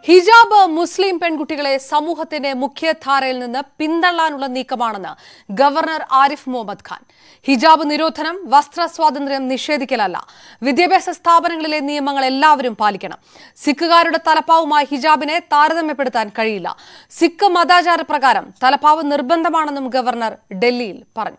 ഹിജാബ് മുസ്ലിം പെൺകുട്ടികളെ സമൂഹത്തിന്റെ മുഖ്യധാരയിൽ നിന്ന് പിന്തള്ളാനുള്ള നീക്കമാണെന്ന് ഗവർണർ ആരിഫ് മുഹമ്മദ് ഖാൻ ഹിജാബ് നിരോധനം വസ്ത്ര സ്വാതന്ത്ര്യം നിഷേധിക്കലല്ല വിദ്യാഭ്യാസ സ്ഥാപനങ്ങളിലെ നിയമങ്ങൾ എല്ലാവരും പാലിക്കണം സിഖുകാരുടെ തലപ്പാവുമായി ഹിജാബിനെ താരതമ്യപ്പെടുത്താൻ കഴിയില്ല സിഖ് മതാചാര പ്രകാരം തലപ്പാവ് നിർബന്ധമാണെന്നും ഗവർണർ ഡൽഹിയിൽ പറഞ്ഞു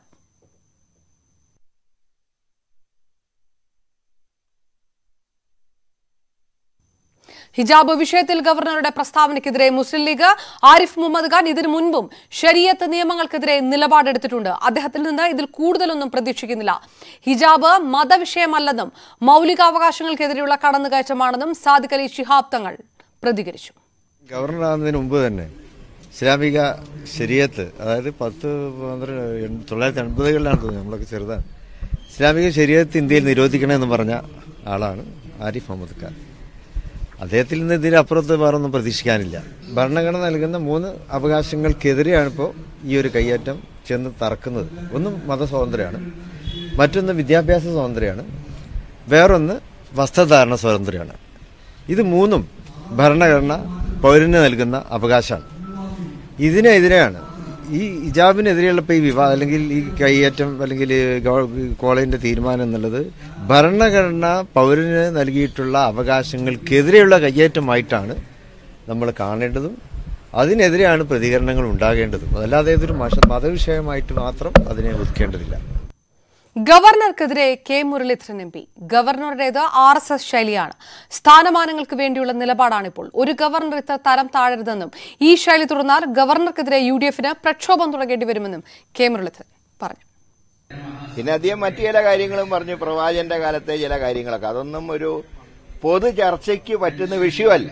ഹിജാബ് വിഷയത്തിൽ ഗവർണറുടെ പ്രസ്താവനയ്ക്കെതിരെ മുസ്ലിം ലീഗ് ആരിഫ് മുഹമ്മദ് ഖാൻ ഇതിനു മുൻപും ശരീഅത്ത് നിയമങ്ങൾക്കെതിരെ നിലപാടെടുത്തിട്ടുണ്ട് അദ്ദേഹത്തിൽ നിന്ന് ഇതിൽ കൂടുതലൊന്നും പ്രതീക്ഷിക്കുന്നില്ല ഹിജാബ് മതവിഷയമല്ലെന്നും മൗലികാവകാശങ്ങൾക്കെതിരെയുള്ള കടന്നുകയറ്റമാണെന്നും സാദിഖ് അലി ശിഹാബ് തങ്ങൾ പ്രതികരിച്ചു ഗവർണറാകുന്നതിന് മുമ്പ് തന്നെ ഇസ്ലാമിക ശരീഅത്ത് അതായത് പത്ത് പന്ത്രണ്ട് എൺ- തൊള്ളായിരത്തി എൺപതുകളിലാണ് തോന്നുന്നത് നമ്മളൊക്കെ ചെറുതാണ് ഇസ്ലാമിക ശരീഅത്ത് ഇന്ത്യയിൽ നിരോധിക്കണമെന്ന് പറഞ്ഞ ആളാണ് ആരിഫ് മുഹമ്മദ് ഖാൻ അദ്ദേഹത്തിൽ നിന്ന് ഇതിനപ്പുറത്ത് വേറൊന്നും പ്രതീക്ഷിക്കാനില്ല ഭരണഘടന നൽകുന്ന മൂന്ന് അവകാശങ്ങൾക്കെതിരെയാണ് ഇപ്പോൾ ഈ ഒരു കയ്യേറ്റം ചെന്ന് തറക്കുന്നത് ഒന്ന് മതസ്വാതന്ത്ര്യമാണ് മറ്റൊന്ന് വിദ്യാഭ്യാസ സ്വാതന്ത്ര്യമാണ് വേറൊന്ന് വസ്ത്രധാരണ സ്വാതന്ത്ര്യമാണ് ഇത് മൂന്നും ഭരണഘടന പൗരന് നൽകുന്ന അവകാശമാണ് ഇതിനെതിരെയാണ് ഈ ഹിജാബിനെതിരെയുള്ള ഇപ്പോൾ ഈ വിവാദം അല്ലെങ്കിൽ ഈ കൈയേറ്റം അല്ലെങ്കിൽ ഗവ- കോളേജിന്റെ തീരുമാനം എന്നുള്ളത് ഭരണഘടന പൗരന് നൽകിയിട്ടുള്ള അവകാശങ്ങൾക്കെതിരെയുള്ള കയ്യേറ്റമായിട്ടാണ് നമ്മൾ കാണേണ്ടതും അതിനെതിരെയാണ് പ്രതികരണങ്ങൾ ഉണ്ടാകേണ്ടതും അതല്ലാതെ ഇതൊരു മഷ- മതവിഷയമായിട്ട് മാത്രം അതിനെ ഒതുക്കേണ്ടതില്ല ഗവർണർക്കെതിരെ കെ മുരളീധരൻ എം പി ഗവർണറുടേത് ആർ എസ് എസ് ശൈലിയാണ് സ്ഥാനമാനങ്ങൾക്ക് വേണ്ടിയുള്ള നിലപാടാണിപ്പോൾ ഒരു ഗവർണർ ഇത്ര തരം താഴരുതെന്നും ഈ ശൈലി തുടർന്നാൽ ഗവർണർക്കെതിരെ യു ഡി എഫിന് പ്രക്ഷോഭം തുടങ്ങേണ്ടി വരുമെന്നും കെ മുരളീധരൻ പറഞ്ഞു പിന്നെ അദ്ദേഹം മറ്റു ചില കാര്യങ്ങളും പറഞ്ഞു പ്രവാചകന്റെ കാലത്തെ ചില കാര്യങ്ങളൊക്കെ അതൊന്നും ഒരു പൊതു ചർച്ചയ്ക്ക് പറ്റുന്ന വിഷയമല്ല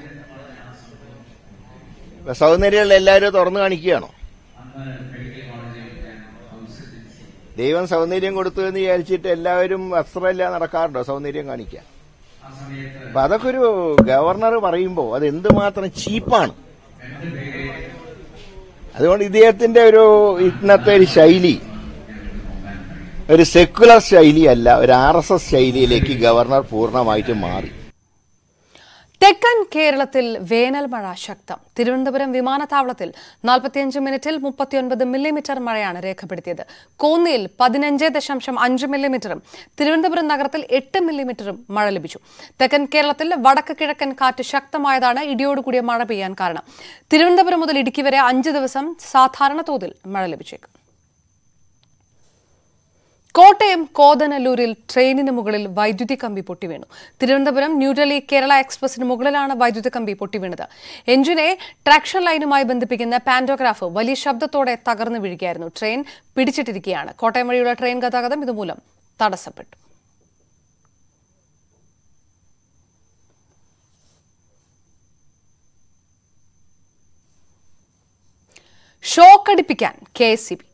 ഇപ്പൊ സൗന്ദര്യമുള്ള എല്ലാവരും തുറന്നു കാണിക്കുകയാണോ ദൈവം സൗന്ദര്യം കൊടുത്തു എന്ന് വിചാരിച്ചിട്ട് എല്ലാവരും വസ്ത്രമില്ല നടക്കാറുണ്ടോ സൗന്ദര്യം കാണിക്കാൻ അപ്പൊ അതൊക്കെ ഒരു ഗവർണർ പറയുമ്പോൾ അത് എന്തുമാത്രം ചീപ്പാണ് അതുകൊണ്ട് ഇദ്ദേഹത്തിന്റെ ഒരു ഇന്നത്തെ ഒരു ശൈലി ഒരു സെക്കുലർ ശൈലിയല്ല ഒരു ആർ എസ് എസ് ശൈലിയിലേക്ക് ഗവർണർ പൂർണ്ണമായിട്ടും മാറി തെക്കൻ കേരളത്തിൽ വേനൽ മഴ ശക്തം തിരുവനന്തപുരം വിമാനത്താവളത്തിൽ നാൽപ്പത്തിയഞ്ച് മിനിറ്റിൽ മുപ്പത്തിയൊൻപത് മില്ലിമീറ്റർ മഴയാണ് രേഖപ്പെടുത്തിയത് കോന്നിയിൽ പതിനഞ്ച് ദശാംശം അഞ്ച് മില്ലിമീറ്ററും തിരുവനന്തപുരം നഗരത്തിൽ എട്ട് മില്ലിമീറ്ററും മഴ ലഭിച്ചു തെക്കൻ കേരളത്തിൽ വടക്ക് കിഴക്കൻ കാറ്റ് ശക്തമായതാണ് ഇടിയോടുകൂടിയ മഴ പെയ്യാൻ കാരണം തിരുവനന്തപുരം മുതൽ ഇടുക്കി വരെ അഞ്ച് ദിവസം സാധാരണ തോതിൽ മഴ ലഭിച്ചേക്കും കോട്ടയം കോതനല്ലൂരിൽ ട്രെയിനിന് മുകളിൽ വൈദ്യുതി കമ്പി പൊട്ടിവീണു തിരുവനന്തപുരം ന്യൂഡൽഹി കേരള എക്സ്പ്രസിന് മുകളിലാണ് വൈദ്യുതി കമ്പി പൊട്ടിവീണത് എഞ്ചിനെ ട്രാക്ഷൻ ലൈനുമായി ബന്ധിപ്പിക്കുന്ന പാൻഡോഗ്രാഫ് വലിയ ശബ്ദത്തോടെ തകർന്നു വീഴുകയായിരുന്നു ട്രെയിൻ പിടിച്ചിട്ടിരിക്കുകയാണ് കോട്ടയം വഴിയുള്ള ട്രെയിൻ ഗതാഗതം ഇതുമൂലം തടസ്സപ്പെട്ടു ഷോക്കടിപ്പിക്കാൻ കെ എസ് സി ബി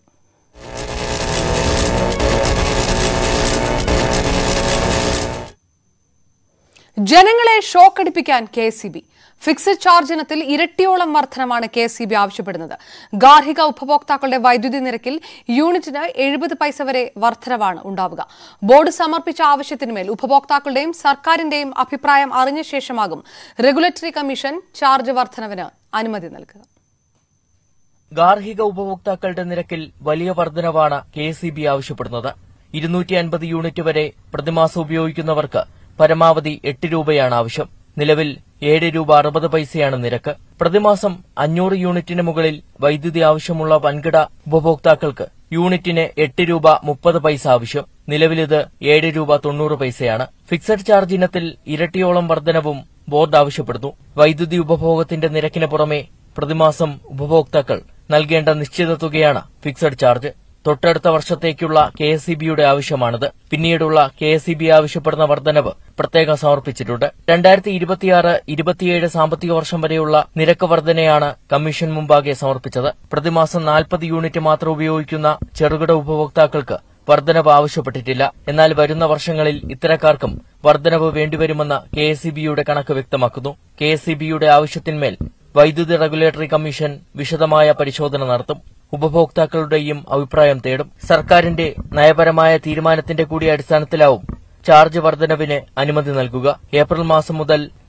ജനങ്ങളെ ഷോക്കടിപ്പിക്കാൻ K C B fixed charge ഇനത്തിൽ ഇരട്ടിയോളം വർധനമാണ് കെ സി ബി ആവശ്യപ്പെടുന്നത് ഗാർഹിക ഉപഭോക്താക്കളുടെ വൈദ്യുതി നിരക്കിൽ യൂണിറ്റിന് എഴുപത് പൈസ വരെ വർധനവാണ് ഉണ്ടാവുക ബോർഡ് സമർപ്പിച്ച ആവശ്യത്തിന്മേൽ ഉപഭോക്താക്കളുടെയും സർക്കാരിന്റെയും അഭിപ്രായം അറിഞ്ഞ ശേഷമാകും റെഗുലേറ്ററി കമ്മീഷൻ ചാർജ് വർധനവിന് അനുമതി നൽകുക ഗാർഹിക ഉപഭോക്താക്കളുടെ നിരക്കിൽ വലിയ വർധനവാണ് കെ സി ബി ആവശ്യപ്പെടുന്നത് ഇരുന്നൂറ്റി അൻപത് യൂണിറ്റ് വരെ പ്രതിമാസം ഉപയോഗിക്കുന്നവർക്ക് പരമാവധി എട്ട് രൂപയാണ് ആവശ്യം നിലവിൽ ഏഴ് രൂപ അറുപത് പൈസയാണ് നിരക്ക് പ്രതിമാസം അഞ്ഞൂറ് യൂണിറ്റിന് മുകളിൽ വൈദ്യുതി ആവശ്യമുള്ള വൻകിട ഉപഭോക്താക്കൾക്ക് യൂണിറ്റിന് എട്ട് രൂപ മുപ്പത് പൈസ ആവശ്യം നിലവിലിത് ഏഴ് രൂപ തൊണ്ണൂറ് പൈസയാണ് ഫിക്സഡ് ചാർജ് ഇനത്തിൽ ഇരട്ടിയോളം വർധനവും ബോർഡ് ആവശ്യപ്പെടുന്നു വൈദ്യുതി ഉപഭോഗത്തിന്റെ നിരക്കിന് പുറമെ പ്രതിമാസം ഉപഭോക്താക്കൾ നൽകേണ്ട നിശ്ചിത തുകയാണ് ഫിക്സഡ് ചാർജ് തൊട്ടടുത്ത വർഷത്തേക്കുള്ള കെ എസ് സി ബിയുടെ ആവശ്യമാണിത് പിന്നീടുള്ള കെ എസ് സി ബി ആവശ്യപ്പെടുന്ന വർധനവ് പ്രത്യേകം സമർപ്പിച്ചിട്ടുണ്ട് രണ്ടായിരത്തി ഇരുപത്തിയാറ് ഇരുപത്തിയേഴ് സാമ്പത്തിക വർഷം വരെയുള്ള നിരക്ക് വർധനയാണ് കമ്മീഷൻ മുമ്പാകെ സമർപ്പിച്ചത് പ്രതിമാസം നാൽപ്പത് യൂണിറ്റ് മാത്രം ഉപയോഗിക്കുന്ന ചെറുകിട ഉപഭോക്താക്കൾക്ക് വർധനവ് ആവശ്യപ്പെട്ടിട്ടില്ല എന്നാൽ വരുന്ന വർഷങ്ങളിൽ ഇത്തരക്കാർക്കും വർധനവ് വേണ്ടിവരുമെന്ന് കെ എസ് സി ബിയുടെ കണക്ക് വ്യക്തമാക്കുന്നു കെ എസ് സി ബിയുടെ ആവശ്യത്തിന്മേൽ വൈദ്യുതി റെഗുലേറ്ററി കമ്മീഷൻ വിശദമായ പരിശോധന നടത്തും ഉപഭോക്താക്കളുടെയും അഭിപ്രായം തേടും സർക്കാരിന്റെ നയപരമായ തീരുമാനത്തിന്റെ കൂടി അടിസ്ഥാനത്തിലാവും ചാർജ് വർധനവിന് അനുമതി നൽകുക ഏപ്രിൽ മാസം മുതൽ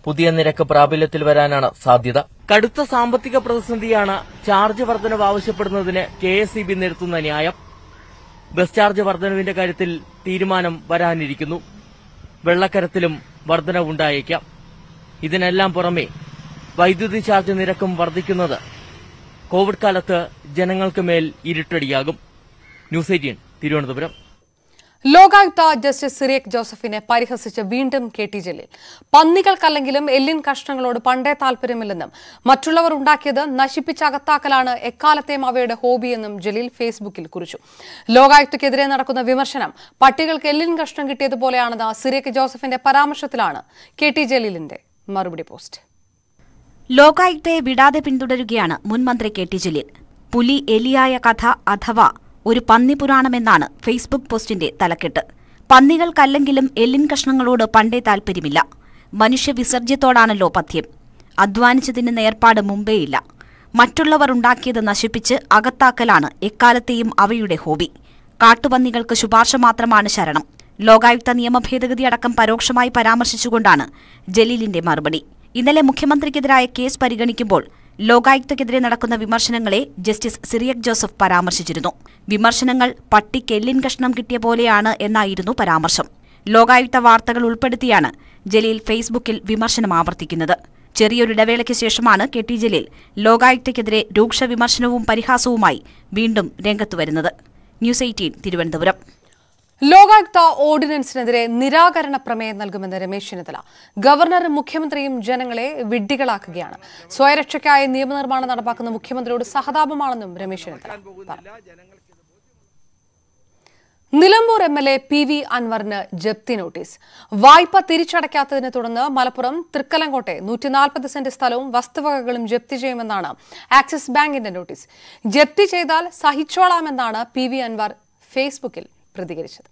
പുതിയ നിരക്ക് പ്രാബല്യത്തിൽ വരാനാണ് സാധ്യത കടുത്ത സാമ്പത്തിക പ്രതിസന്ധിയാണ് ചാർജ് വർധനവ് ആവശ്യപ്പെടുന്നതിന് കെ എസ് ഇ ബി നിരത്തുന്ന ന്യായം ബസ് ചാർജ് വർധനവിന്റെ കാര്യത്തിൽ തീരുമാനം വരാനിരിക്കുന്നു വെള്ളക്കരത്തിലും വർധനവുണ്ടായേക്കാം ഇതിനെല്ലാം പുറമെ വൈദ്യുതി ചാർജ് നിരക്കും വർദ്ധിക്കുന്നത് കോവിഡ് കാലത്ത് ജനങ്ങൾക്ക് മേൽ ഇരുട്ടടിയാകും ന്യൂസ് എയ്റ്റീൻ തിരുവനന്തപുരം ലോകായുക്ത ജസ്റ്റിസ് സിറിയക് ജോസഫിനെ പരിഹസിച്ച് വീണ്ടും കെ ടി ജലീൽ പന്നികൾക്കല്ലെങ്കിലും എല്ലിൻ കഷ്ണങ്ങളോട് പണ്ടേ താല്പര്യമില്ലെന്നും മറ്റുള്ളവർ ഉണ്ടാക്കിയത് നശിപ്പിച്ചകത്താക്കലാണ് എക്കാലത്തെയും അവയുടെ ഹോബിയെന്നും ജലീൽ ഫേസ്ബുക്കിൽ കുറിച്ചു ലോകായുക്തയ്ക്കെതിരെ നടക്കുന്ന വിമർശനം പട്ടികൾക്ക് എല്ലിൻ കഷ്ണം കിട്ടിയതുപോലെയാണെന്ന സിറിയക് ജോസഫിന്റെ പരാമർശത്തിലാണ് കെ ടി ജലീലിന്റെ മറുപടി പോസ്റ്റ് ലോകായുക്തയെ വിടാതെ പിന്തുടരുകയാണ് മുൻ മന്ത്രി കെ ടി ജലീൽ പുലി എലിയായ കഥ അഥവാ ഒരു പന്നി പുരാണമെന്നാണ് ഫേസ്ബുക്ക് പോസ്റ്റിന്റെ തലക്കെട്ട് പന്നികൾക്കല്ലെങ്കിലും എല്ലിൻ കഷ്ണങ്ങളോട് പണ്ടേ താൽപ്പര്യമില്ല മനുഷ്യ വിസർജ്യത്തോടാണല്ലോ പഥ്യം അധ്വാനിച്ചതിന് നേർപ്പാട് മുമ്പേയില്ല മറ്റുള്ളവർ ഉണ്ടാക്കിയത് നശിപ്പിച്ച് അകത്താക്കലാണ് എക്കാലത്തെയും അവയുടെ ഹോബി കാട്ടുപന്നികൾക്ക് ശുപാർശ മാത്രമാണ് ശരണം ലോകായുക്ത നിയമ ഭേദഗതി അടക്കം പരോക്ഷമായി പരാമർശിച്ചുകൊണ്ടാണ് ജലീലിന്റെ മറുപടി ഇന്നലെ മുഖ്യമന്ത്രിക്കെതിരായ കേസ് പരിഗണിക്കുമ്പോൾ ലോകായുക്തക്കെതിരെ നടക്കുന്ന വിമർശനങ്ങളെ ജസ്റ്റിസ് സിറിയക് ജോസഫ് പരാമർശിച്ചിരുന്നു വിമർശനങ്ങൾ പട്ടിക്ക് എല്ലിൻ കഷ്ണം കിട്ടിയ പോലെയാണ് എന്നായിരുന്നു പരാമർശം ലോകായുക്ത വാർത്തകൾ ഉൾപ്പെടുത്തിയാണ് ജലീൽ ഫേസ്ബുക്കിൽ വിമർശനം ആവർത്തിക്കുന്നത് ചെറിയൊരു ഇടവേളയ്ക്ക് ശേഷമാണ് കെ ടി ജലീൽ ലോകായുക്തയ്ക്കെതിരെ രൂക്ഷ വിമർശനവും പരിഹാസവുമായി വീണ്ടും രംഗത്തു വരുന്നത് ന്യൂസ് എയ്റ്റീൻ തിരുവനന്തപുരം ലോകായുക്ത ഓർഡിനൻസിനെതിരെ നിരാകരണ പ്രമേയം നൽകുമെന്ന് രമേശ് ചെന്നിത്തല ഗവർണറും മുഖ്യമന്ത്രിയും ജനങ്ങളെ വിഡ്ഢികളാക്കുകയാണ് സ്വയരക്ഷയ്ക്കായി നിയമനിർമ്മാണം നടപ്പാക്കുന്ന മുഖ്യമന്ത്രിയോട് സഹതാപമാണെന്നും രമേശ് ചെന്നിത്തല പറഞ്ഞു Nilambur M L A P V അൻവറിന് ജപ്തി നോട്ടീസ് വായ്പ തിരിച്ചടയ്ക്കാത്തതിനെ തുടർന്ന് മലപ്പുറം തൃക്കലങ്കോട്ടെ നൂറ്റിനാൽപ്പത് സെന്റ് സ്ഥലവും വസ്തുവകകളും ജപ്തി ചെയ്യുമെന്നാണ് ആക്സിസ് ബാങ്കിന്റെ നോട്ടീസ് ജപ്തി ചെയ്താൽ സഹിച്ചോളാമെന്നാണ് പി വി അൻവർ ഫേസ്ബുക്കിൽ പ്രതികരിച്ചത്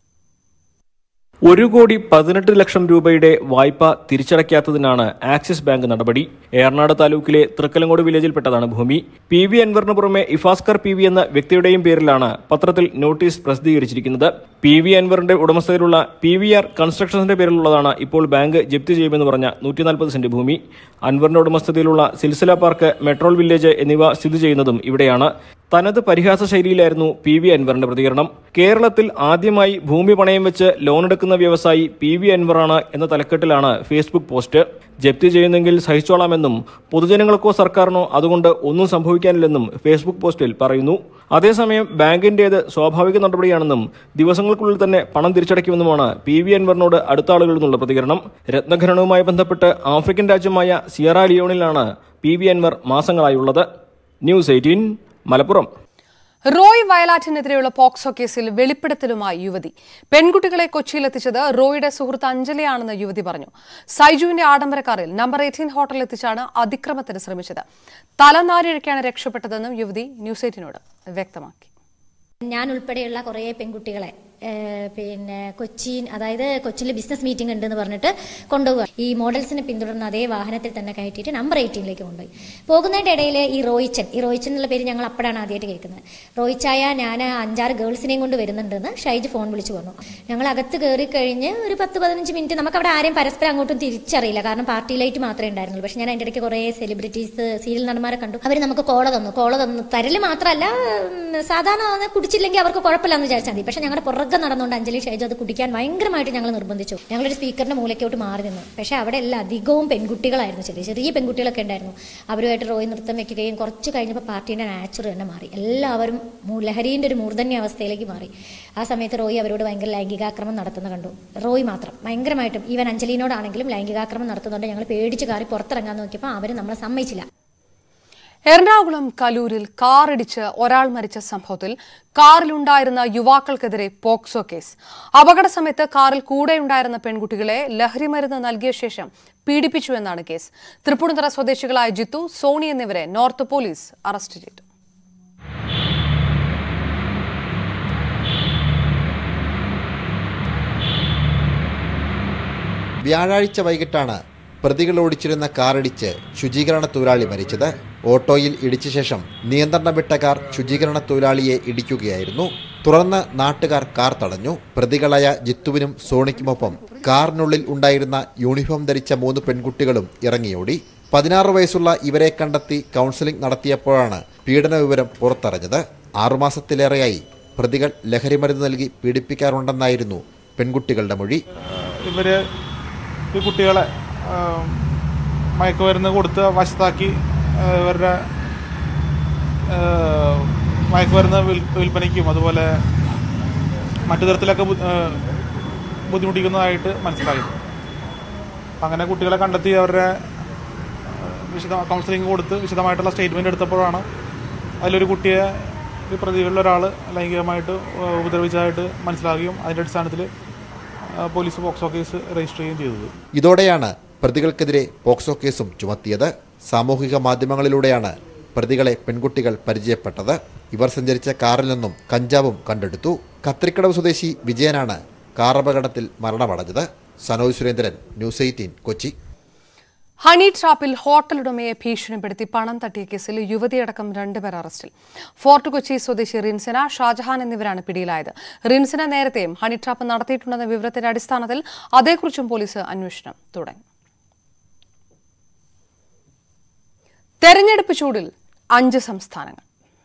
ഒരു കോടി പതിനെട്ട് ലക്ഷം രൂപയുടെ വായ്പ തിരിച്ചടയ്ക്കാത്തതിനാണ് ആക്സിസ് ബാങ്ക് നടപടി ഏറനാട് താലൂക്കിലെ തൃക്കലങ്കോട് വില്ലേജിൽപ്പെട്ടതാണ് ഭൂമി പി വി അൻവറിന് പുറമെ ഇഫാസ്കർ പി വി എന്ന വ്യക്തിയുടെയും പേരിലാണ് പത്രത്തിൽ നോട്ടീസ് പ്രസിദ്ധീകരിച്ചിരിക്കുന്നത് പി വി അൻവറിന്റെ ഉടമസ്ഥതയിലുള്ള പി വി ആർ കൺസ്ട്രക്ഷൻസിന്റെ പേരിലുള്ളതാണ് ഇപ്പോൾ ബാങ്ക് ജപ്തി ചെയ്യുമെന്ന് പറഞ്ഞ നൂറ്റി നാൽപ്പത് സെന്റ് ഭൂമി അൻവറിന്റെ ഉടമസ്ഥതയിലുള്ള സിൽസില പാർക്ക് മെട്രോൾ വില്ലേജ് എന്നിവ സ്ഥിതി ചെയ്യുന്നതും ഇവിടെയാണ് തനത് പരിഹാസ ശൈലിയിലായിരുന്നു പി വി അൻവറിന്റെ പ്രതികരണം കേരളത്തിൽ ആദ്യമായി ഭൂമി പണയം വെച്ച് ലോണെടുക്കുന്ന വ്യവസായി പി വി അൻവറാണ് എന്ന തലക്കെട്ടിലാണ് ഫേസ്ബുക്ക് പോസ്റ്റ് ജപ്തി ചെയ്യുന്നെങ്കിൽ സഹിച്ചോളാമെന്നും പൊതുജനങ്ങൾക്കോ സർക്കാരിനോ അതുകൊണ്ട് ഒന്നും സംഭവിക്കാനില്ലെന്നും ഫേസ്ബുക്ക് പോസ്റ്റിൽ പറയുന്നു അതേസമയം ബാങ്കിന്റേത് സ്വാഭാവിക നടപടിയാണെന്നും ദിവസങ്ങൾക്കുള്ളിൽ തന്നെ പണം തിരിച്ചടയ്ക്കുമെന്നുമാണ് പി വി അൻവറിനോട് അടുത്ത ആളുകളിൽ നിന്നുള്ള പ്രതികരണം രത്നഖനനവുമായി ബന്ധപ്പെട്ട് ആഫ്രിക്കൻ രാജ്യമായ സിയറ ലിയോണിലാണ് പി വി അൻവർ മാസങ്ങളായുള്ളത് ന്യൂസ് എയ്റ്റീൻ മലപ്പുറം റോയ് വയലാറ്റിനെതിരെയുള്ള പോക്സോ കേസിൽ വെളിപ്പെടുത്തലുമായി യുവതി പെൺകുട്ടികളെ കൊച്ചിയിലെത്തിച്ചത് റോയിയുടെ സുഹൃത്ത് അഞ്ജലിയാണെന്ന് യുവതി പറഞ്ഞു സൈജുവിന്റെ ആഡംബര കാറിൽ നമ്പർ എയ്റ്റീൻ ഹോട്ടലിൽ എത്തിച്ചാണ് അതിക്രമത്തിന് ശ്രമിച്ചത് തലനാരിഴയ്ക്കാണ് രക്ഷപ്പെട്ടതെന്നും യുവതി ന്യൂസ് എയ്റ്റീനോട് വ്യക്തമാക്കി ഞാൻ ഉൾപ്പെടെയുള്ള കുറേ പെൺകുട്ടികളെ ഏഹ്, പിന്നെ കൊച്ചിൻ അതായത് കൊച്ചിയിൽ ബിസിനസ് മീറ്റിംഗ് ഉണ്ട് എന്ന് പറഞ്ഞിട്ട് കൊണ്ടുപോവുക ഈ മോഡൽസിനെ പിന്തുടർന്ന് അതേ വാഹനത്തിൽ തന്നെ കയറ്റിയിട്ട് നമ്പർ എയ്റ്റീനിലേക്ക് കൊണ്ടുപോയി പോകുന്നതിൻ്റെ ഇടയിൽ ഈ റോയിച്ചൻ ഈ റോയിച്ചൻ എന്നുള്ള പേര് ഞങ്ങൾ അപ്പോഴാണ് ആദ്യമായിട്ട് കേൾക്കുന്നത് റോയിച്ചായ ഞാൻ അഞ്ചാറ് ഗേൾസിനെയും കൊണ്ട് വരുന്നുണ്ടെന്ന് ഷൈജ് ഫോൺ വിളിച്ചു പറഞ്ഞു ഞങ്ങൾ അകത്ത് കയറി കഴിഞ്ഞ് ഒരു പത്ത് പതിനഞ്ച് മിനിറ്റ് നമുക്ക് അവിടെ ആരെയും പരസ്പരം അങ്ങോട്ടും തിരിച്ചറിയില്ല കാരണം പാർട്ടി ലൈറ്റ് മാത്രമേ ഉണ്ടായിരുന്നുള്ളൂ പക്ഷെ ഞാൻ അതിൻ്റെ ഇടയ്ക്ക് കുറേ സെലിബ്രിറ്റീസ് സീരിയൽ നടന്മാരെ കണ്ടു അവർ നമുക്ക് കോള തന്നു കോള തന്നു തരല് മാത്രമല്ല ഉം, സാധാരണ അത് കുടിച്ചില്ലെങ്കിൽ അവർക്ക് കുഴപ്പമില്ലെന്ന് വിചാരിച്ചാൽ മതി പക്ഷെ ഞങ്ങളുടെ പുറകെ നടന്നുകൊണ്ട് അഞ്ജലി ഷൈജു അത് കുടിക്കാൻ ഭയങ്കരമായിട്ട് ഞങ്ങൾ നിർബന്ധിച്ചു ഞങ്ങളൊരു സ്പീക്കറിന്റെ മൂലയ്ക്കോട്ട് മാറി നിന്നു പക്ഷെ അവിടെ എല്ലാം അധികവും പെൺകുട്ടികളായിരുന്നു ചെറിയ ചെറിയ പെൺകുട്ടികളൊക്കെ ഉണ്ടായിരുന്നു അവരുമായിട്ട് റോയി നൃത്തം വെക്കുകയും കുറച്ച് കഴിഞ്ഞപ്പോൾ പാർട്ടീൻ്റെ നാച്ചുറൽ തന്നെ മാറി എല്ലാവരും മൂ- ലഹരീൻ്റെ ഒരു മൂർധന്യ അവസ്ഥയിലേക്ക് മാറി ആ സമയത്ത് റോയി അവരോട് ഭയങ്കര ലൈംഗികാക്രമം നടത്തുന്ന കണ്ടു റോയി മാത്രം ഭയങ്കരമായിട്ടും ഈവൻ അഞ്ജലിനോടാണെങ്കിലും ലൈംഗികാക്രമം നടത്തുന്നുണ്ട് ഞങ്ങൾ പേടിച്ച് കാറി പുറത്തിറങ്ങാൻ നോക്കിയപ്പോൾ അവർ നമ്മളെ സമ്മതിച്ചില്ല എറണാകുളം കലൂരിൽ കാറിടിച്ച് ഒരാൾ മരിച്ച സംഭവത്തിൽ കാറിലുണ്ടായിരുന്ന യുവാക്കൾക്കെതിരെ പോക്സോ കേസ് അപകട സമയത്ത് കാറിൽ കൂടെയുണ്ടായിരുന്ന പെൺകുട്ടികളെ ലഹരിമരുന്ന് നൽകിയ ശേഷം പീഡിപ്പിച്ചുവെന്നാണ് കേസ് തൃപ്പൂണിത്തുറ സ്വദേശികളായ ജിത്തു സോണി എന്നിവരെ നോർത്ത് പോലീസ് അറസ്റ്റ് ചെയ്തു വ്യാഴാഴ്ച വൈകിട്ടാണ് പ്രതികൾ ഓടിച്ചിരുന്ന കാറിടിച്ച് ശുചീകരണ തൊഴിലാളി മരിച്ചത് ഓട്ടോയിൽ ഇടിച്ച ശേഷം നിയന്ത്രണം വിട്ട കാർ ശുചീകരണ തൊഴിലാളിയെ ഇടിക്കുകയായിരുന്നു തുടർന്ന് നാട്ടുകാർ കാർ തടഞ്ഞു പ്രതികളായ ജിത്തുവിനും സോണിക്കുമൊപ്പം കാറിനുള്ളിൽ ഉണ്ടായിരുന്ന യൂണിഫോം ധരിച്ച മൂന്ന് പെൺകുട്ടികളും ഇറങ്ങിയോടി പതിനാറ് വയസ്സുള്ള ഇവരെ കണ്ടെത്തി കൗൺസിലിംഗ് നടത്തിയപ്പോഴാണ് പീഡന വിവരം പുറത്തറിഞ്ഞത് ആറുമാസത്തിലേറെയായി പ്രതികൾ ലഹരിമരുന്ന് നൽകി പീഡിപ്പിക്കാറുണ്ടെന്നായിരുന്നു പെൺകുട്ടികളുടെ മൊഴി ഇവര് ഈ കുട്ടികളെ ആ, മയക്കുമരുന്ന് കൊടുത്ത് വശത്താക്കി ആ, ഇവരുടെ ആ, മയക്കുമരുന്ന് വിൽ- വിൽപ്പനയ്ക്കും അതുപോലെ മറ്റു തരത്തിലൊക്കെ ബു- ആ, ബുദ്ധിമുട്ടിക്കുന്നതായിട്ട് മനസ്സിലായി അങ്ങനെ കുട്ടികളെ കണ്ടെത്തി അവരുടെ ആ, വിശദ കൗൺസിലിംഗ് കൊടുത്ത് വിശദമായിട്ടുള്ള സ്റ്റേറ്റ്മെൻറ്റ് എടുത്തപ്പോഴാണ് അതിലൊരു കുട്ടിയെ ഈ പ്രതികളിൽ ഒരാൾ ലൈംഗികമായിട്ട് ആ, ഉപദ്രവിച്ചതായിട്ട് മനസ്സിലാവുകയും അതിൻ്റെ അടിസ്ഥാനത്തിൽ ആ, പോലീസ് പോക്സോ കേസ് രജിസ്റ്റർ ചെയ്യുകയും ചെയ്തത് ഇതോടെയാണ് പ്രതികൾക്കെതിരെ പോക്സോ കേസും ചുമത്തിയത് സാമൂഹിക മാധ്യമങ്ങളിലൂടെയാണ് പ്രതികളെ പെൺകുട്ടികൾ പരിചയപ്പെട്ടത് ഇവർ സഞ്ചരിച്ച കാറിൽ നിന്നും കഞ്ചാവും കണ്ടെടുത്തു കത്രിക്കടവ് സ്വദേശി വിജയനാണ് കാർ അപകടത്തിൽ മരണമടഞ്ഞത് സനോജ് സുരേന്ദ്രൻ ന്യൂസ് എയ്റ്റീൻ കൊച്ചി ഹണി ട്രാപ്പിൽ ഹോട്ടൽ ഉടമയെ ഭീഷണിപ്പെടുത്തി പണം തട്ടിയ കേസിൽ യുവതിയടക്കം രണ്ടുപേർ അറസ്റ്റിൽ ഫോർട്ട് കൊച്ചി സ്വദേശി റിൻസിന ഷാജഹാൻ എന്നിവരാണ് പിടിയിലായത് റിൻസിന നേരത്തെയും ഹണി ട്രാപ്പ് നടത്തിയിട്ടുണ്ടെന്ന വിവരത്തിന്റെ അടിസ്ഥാനത്തിൽ അതേക്കുറിച്ചും പോലീസ് അന്വേഷണം തുടങ്ങി തെരഞ്ഞെടുപ്പ് ചൂടിൽ അഞ്ച് സംസ്ഥാനങ്ങൾ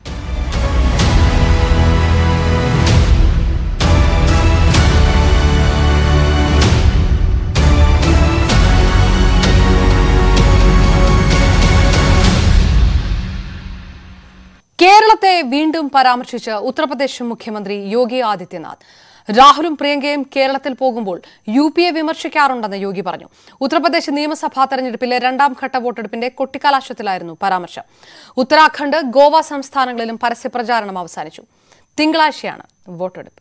കേരളത്തെ വീണ്ടും പരാമർശിച്ച് ഉത്തർപ്രദേശ് മുഖ്യമന്ത്രി യോഗി ആദിത്യനാഥ് രാഹുലും പ്രിയങ്കയും കേരളത്തിൽ പോകുമ്പോൾ യു പി എ വിമർശിക്കാറുണ്ടെന്ന് യോഗി പറഞ്ഞു ഉത്തർപ്രദേശ് നിയമസഭാ തെരഞ്ഞെടുപ്പിലെ രണ്ടാം ഘട്ട വോട്ടെടുപ്പിന്റെ കൊട്ടിക്കലാശത്തിലായിരുന്നു പരാമർശം ഉത്തരാഖണ്ഡ് ഗോവ സംസ്ഥാനങ്ങളിലും പരസ്യപ്രചാരണം അവസാനിച്ചു തിങ്കളാഴ്ചയാണ് വോട്ടെടുപ്പ്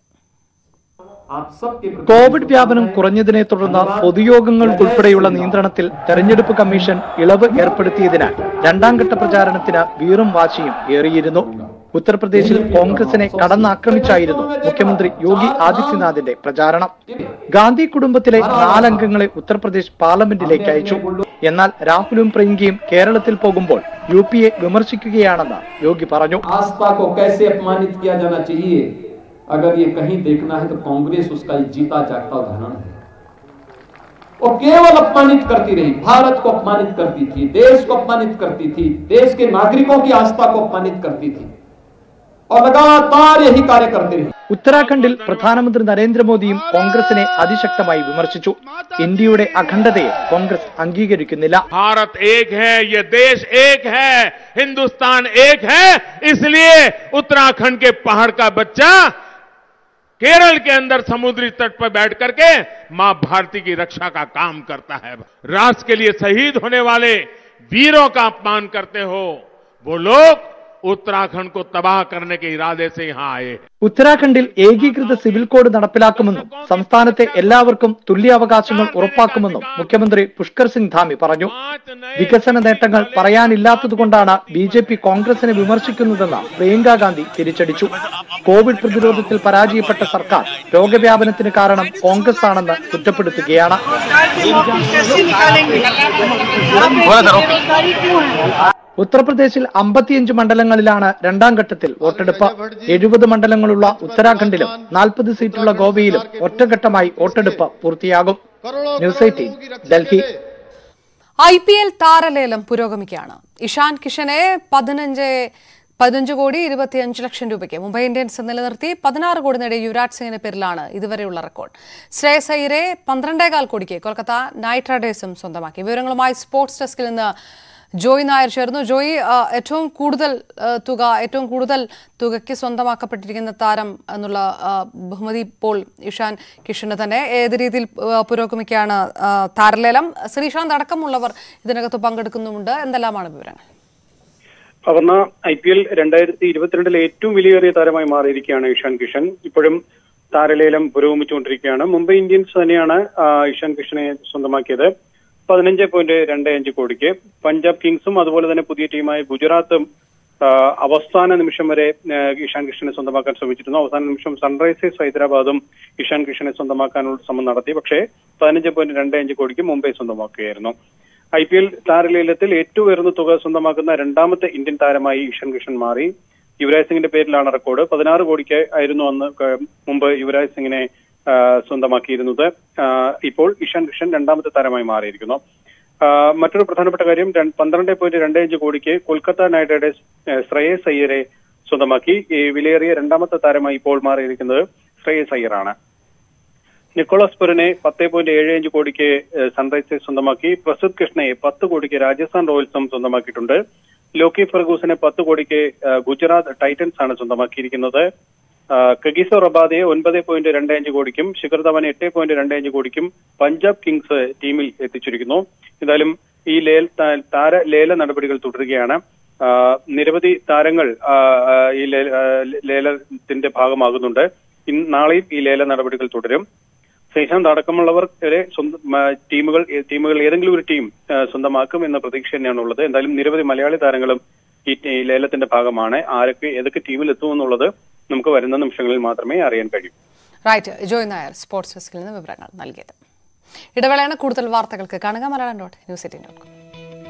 കോവിഡ് വ്യാപനം കുറഞ്ഞതിനെ തുടർന്ന് പൊതുയോഗങ്ങൾക്കുൾപ്പെടെയുള്ള നിയന്ത്രണത്തിൽ തെരഞ്ഞെടുപ്പ് കമ്മീഷൻ ഇളവ് ഏർപ്പെടുത്തിയതിനാൽ രണ്ടാം ഘട്ട പ്രചാരണത്തിന് വീറും വാശിയും ഏറിയിരുന്നു ഉത്തർപ്രദേശിൽ കോൺഗ്രസിനെ കടന്നാക്രമിച്ചായിരുന്നു മുഖ്യമന്ത്രി യോഗി ആദിത്യനാഥിന്റെ പ്രചാരണം ഗാന്ധി കുടുംബത്തിലെ നാലംഗങ്ങളെ ഉത്തർപ്രദേശ് പാർലമെന്റിലേക്ക് അയച്ചു എന്നാൽ രാഹുലും പ്രിയങ്കയും കേരളത്തിൽ പോകുമ്പോൾ യു പി എ വിമർശിക്കുകയാണെന്ന് യോഗി പറഞ്ഞു आस्था को कैसे अपमानित किया जाना चाहिए अगर ये कहीं देखना है तो कांग्रेस उसका एक जीता जागता उदाहरण है वो केवल अपमानित करती रही भारत को अपमानित करती थी देश को अपमानित करती थी देश के नागरिकों की आस्था को अपमानित करती थी और लगातार यही कार्य करती रही ഉത്തരാഖണ്ഡിൽ പ്രധാനമന്ത്രി നരേന്ദ്രമോദിയും കോൺഗ്രസിനെ അതിശക്തമായി വിമർശിച്ചു ഇന്ത്യയുടെ അഖണ്ഡതയെ കോൺഗ്രസ് അംഗീകരിക്കുന്നില്ല भारत एक है ये देश एक है हिंदुस्तान एक है इसलिए उत्तराखंड के पहाड़ का बच्चा केरल के अंदर समुद्री तट पर बैठ करके मां भारती की रक्षा का काम करता है राष्ट्र के लिए शहीद होने वाले वीरों का अपमान करते हो वो लोग उत्तराखंड को तबाह करने के इरादे से यहां आए हैं ഉത്തരാഖണ്ഡിൽ ഏകീകൃത സിവിൽ കോഡ് നടപ്പിലാക്കുമെന്നും സംസ്ഥാനത്തെ എല്ലാവർക്കും തുല്യാവകാശങ്ങൾ ഉറപ്പാക്കുമെന്നും മുഖ്യമന്ത്രി പുഷ്കർ സിംഗ് ധാമി പറഞ്ഞു വികസന നേട്ടങ്ങൾ പറയാനില്ലാത്തതുകൊണ്ടാണ് ബി ജെ പി കോൺഗ്രസിനെ വിമർശിക്കുന്നതെന്ന് പ്രിയങ്ക ഗാന്ധി തിരിച്ചടിച്ചു കോവിഡ് പ്രതിരോധത്തിൽ പരാജയപ്പെട്ട സർക്കാർ രോഗവ്യാപനത്തിന് കാരണം കോൺഗ്രസ് ആണെന്ന് കുറ്റപ്പെടുത്തുകയാണ് ഉത്തർപ്രദേശിൽ അമ്പത്തിയഞ്ച് മണ്ഡലങ്ങളിലാണ് രണ്ടാം ഘട്ടത്തിൽ വോട്ടെടുപ്പ് എഴുപത് മണ്ഡലങ്ങളുള്ള ഉത്തരാഖണ്ഡിലും നാൽപ്പത് സീറ്റുള്ള ഗോവയിലും ഒറ്റഘട്ടമായി വോട്ടെടുപ്പ് പൂർത്തിയാകും News eighteen Delhi I P L താരലേലം പുരോഗമിക്കുകയാണ് ഇഷാൻ കിഷനെ പതിനഞ്ച് പതിനഞ്ച് കോടി ഇരുപത്തിയഞ്ച് ലക്ഷം രൂപയ്ക്ക് മുംബൈ ഇന്ത്യൻസ് നിലനിർത്തി പതിനാറ് കോടി നേടിയ യുവരാജ് സിംഗിന്റെ പേരിലാണ് ഇതുവരെയുള്ള റെക്കോർഡ് ശ്രേയസ് അയ്യരെ പന്ത്രണ്ടേകാൽ കോടിക്ക് കൊൽക്കത്ത നൈറ്റ് റൈഡേഴ്സും സ്വന്തമാക്കി വിവരങ്ങളുമായി സ്പോർട്സ് ഡെസ്കിൽ നിന്ന് ജോയ് നായർ ചേർന്നു ജോയ് ആ, ഏറ്റവും കൂടുതൽ ആ, തുക ഏറ്റവും കൂടുതൽ തുകയ്ക്ക് സ്വന്തമാക്കപ്പെട്ടിരിക്കുന്ന താരം എന്നുള്ള ആ, ബഹുമതി ഇപ്പോൾ ഇഷാൻ കിഷന് തന്നെ ഏത് രീതിയിൽ ആ, പുരോഗമിക്കുകയാണ് ആ, താരലേലം ശ്രീശാന്ത് അടക്കമുള്ളവർ ഇതിനകത്ത് പങ്കെടുക്കുന്നുമുണ്ട് എന്തെല്ലാമാണ് വിവരങ്ങൾ അവർണ ഐ പി എൽ രണ്ടായിരത്തി ഇരുപത്തിരണ്ടിലെ ഏറ്റവും വിലയേറിയ താരമായി മാറിയിരിക്കുകയാണ് ഇഷാൻ കിഷൻ ഇപ്പോഴും താരലേലം പുരോഗമിച്ചുകൊണ്ടിരിക്കുകയാണ് മുംബൈ ഇന്ത്യൻസ് തന്നെയാണ് ആ, ഇഷാൻ കിഷനെ സ്വന്തമാക്കിയത് പതിനഞ്ച് പോയിന്റ് രണ്ട് അഞ്ച് കോടിക്ക് പഞ്ചാബ് കിങ്സും അതുപോലെ തന്നെ പുതിയ ടീമായ ഗുജറാത്തും ആ, അവസാന നിമിഷം വരെ ആ, ഇഷാൻ കിഷനെ സ്വന്തമാക്കാൻ ശ്രമിച്ചിരുന്നു അവസാന നിമിഷം സൺറൈസേഴ്സ് ഹൈദരാബാദും ഇഷാൻ കിഷനെ സ്വന്തമാക്കാനുള്ള ശ്രമം നടത്തി പക്ഷേ പതിനഞ്ച് പോയിന്റ് രണ്ട് അഞ്ച് കോടിക്ക് മുംബൈ സ്വന്തമാക്കുകയായിരുന്നു ഐ പി എൽ താരലേലത്തിൽ ഏറ്റവും ഉയർന്ന തുക സ്വന്തമാക്കുന്ന രണ്ടാമത്തെ ഇന്ത്യൻ താരമായി ഇഷാൻ കിഷൻ മാറി യുവരാജ് സിംഗിന്റെ പേരിലാണ് റെക്കോർഡ് പതിനാറ് കോടിക്ക് ആയിരുന്നു അന്ന് ക- മുമ്പ് യുവരാജ് സിംഗിനെ ആ, സ്വന്തമാക്കിയിരുന്നത് ആ, ഇപ്പോൾ ഇഷാൻ കിഷൻ രണ്ടാമത്തെ താരമായി മാറിയിരിക്കുന്നു ആ, മറ്റൊരു പ്രധാനപ്പെട്ട കാര്യം രണ്ട് പന്ത്രണ്ട് പോയിന്റ് രണ്ട് അഞ്ച് കോടിക്ക് കൊൽക്കത്ത നൈറ്റ് റൈഡേഴ്സ് ഏ, ശ്രേയസ് അയ്യരെ സ്വന്തമാക്കി ഈ വിലയേറിയ രണ്ടാമത്തെ താരമായി ഇപ്പോൾ മാറിയിരിക്കുന്നത് ശ്രേയസ് അയ്യറാണ് നിക്കോളാസ് പുരനെ പത്ത് പോയിന്റ് ഏഴ് അഞ്ച് കോടിക്ക് ഏഹ്, സൺറൈസേഴ്സ് സ്വന്തമാക്കി പ്രസിദ് കൃഷ്ണയെ പത്ത് കോടിക്ക് രാജസ്ഥാൻ റോയൽസും സ്വന്തമാക്കിയിട്ടുണ്ട് ലോക്കി ഫെർഗൂസിനെ പത്ത് കോടിക്ക് ഏഹ്, ഗുജറാത്ത് ടൈറ്റൻസ് ആണ് സ്വന്തമാക്കിയിരിക്കുന്നത് ആഹ്, കഗീസോ റബാദയെ ഒൻപത് പോയിന്റ് രണ്ട് അഞ്ച് കോടിക്കും ശിഖർ ധവൻ എട്ട് പോയിന്റ് രണ്ട് അഞ്ച് കോടിക്കും പഞ്ചാബ് കിങ്സ് ടീമിൽ എത്തിച്ചിരിക്കുന്നു എന്തായാലും ഈ ലേൽ താ- താര ലേല നടപടികൾ തുടരുകയാണ് ആഹ്, നിരവധി താരങ്ങൾ ആഹ്, ആഹ്, ഈ ലേ- ആഹ്, ലേലത്തിന്റെ ഭാഗമാകുന്നുണ്ട് ഇന്ന് നാളെയും ഈ ലേല നടപടികൾ തുടരും ശ്രീശാന്ത് അടക്കമുള്ളവർ വരെ സ്വന്തം ആ, ടീമുകൾ ഏ- ടീമുകൾ ഏതെങ്കിലും ഒരു ടീം ആ, സ്വന്തമാക്കും എന്ന പ്രതീക്ഷ തന്നെയാണ് ഉള്ളത് എന്തായാലും നിരവധി മലയാളി താരങ്ങളും ഈ ഈ ലേലത്തിന്റെ ഭാഗമാണ് ആരൊക്കെ ഏതൊക്കെ ടീമിൽ എത്തുമെന്നുള്ളത് നമുക്ക് വരുന്ന നിമിഷങ്ങളിൽ മാത്രമേ അറിയാൻ കഴിയൂ റൈറ്റ് ജോയ് നായർ സ്പോർട്സ് ഡെസ്കിൽ നിന്ന് വിവരങ്ങൾ നൽകിയത് ഇടവേളയാണ് കൂടുതൽ വാർത്തകൾക്ക് കാണുക Malayalam dot News eighteen dot com